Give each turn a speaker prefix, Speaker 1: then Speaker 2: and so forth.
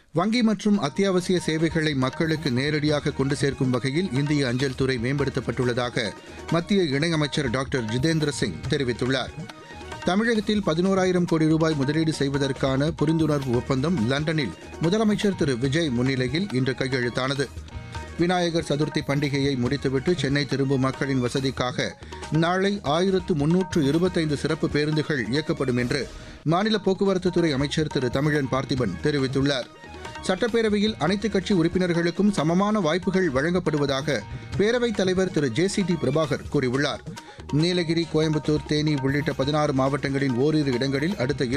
Speaker 1: வங்கி மற்றும் அத்தியாவசிய சேவைகளை மக்களுக்கு நேரடியாக கொண்டு சேர்க்கும் வகையில் இந்திய அஞ்சல் துறை மேம்படுத்தப்பட்டுள்ளதாக மத்திய இணையமைச்சர் டாக்டர் ஜிதேந்திர சிங் தெரிவித்துள்ளார் தமிழகத்தில் பதினோராயிரம் கோடி ரூபாய் முதலீடு செய்வதற்கான புரிந்துணர்வு ஒப்பந்தம் லண்டனில் முதலமைச்சர் திரு விஜய் முன்னிலையில் இன்று கையெழுத்தானது விநாயகர் சதுர்த்தி பண்டிகையை முடித்துவிட்டு சென்னை திரும்பும் மக்களின் வசதிக்காக நாளை ஆயிரத்து முன்னூற்று இருபத்தைந்து சிறப்பு பேருந்துகள் இயக்கப்படும் என்று மாநில போக்குவரத்துத்துறை அமைச்சர் திரு தமிழன் பார்த்திபன் தெரிவித்துள்ளார் சட்டப்பேரவையில் அனைத்துக் கட்சி உறுப்பினர்களுக்கும் சமமான வாய்ப்புகள் வழங்கப்படுவதாக பேரவைத் தலைவர் திரு ஜே சி டி பிரபாகர் கூறியுள்ளார் நீலகிரி கோயம்புத்தூர் தேனி உள்ளிட்ட பதினாறு மாவட்டங்களின் ஓரிரு இடங்களில் அடுத்த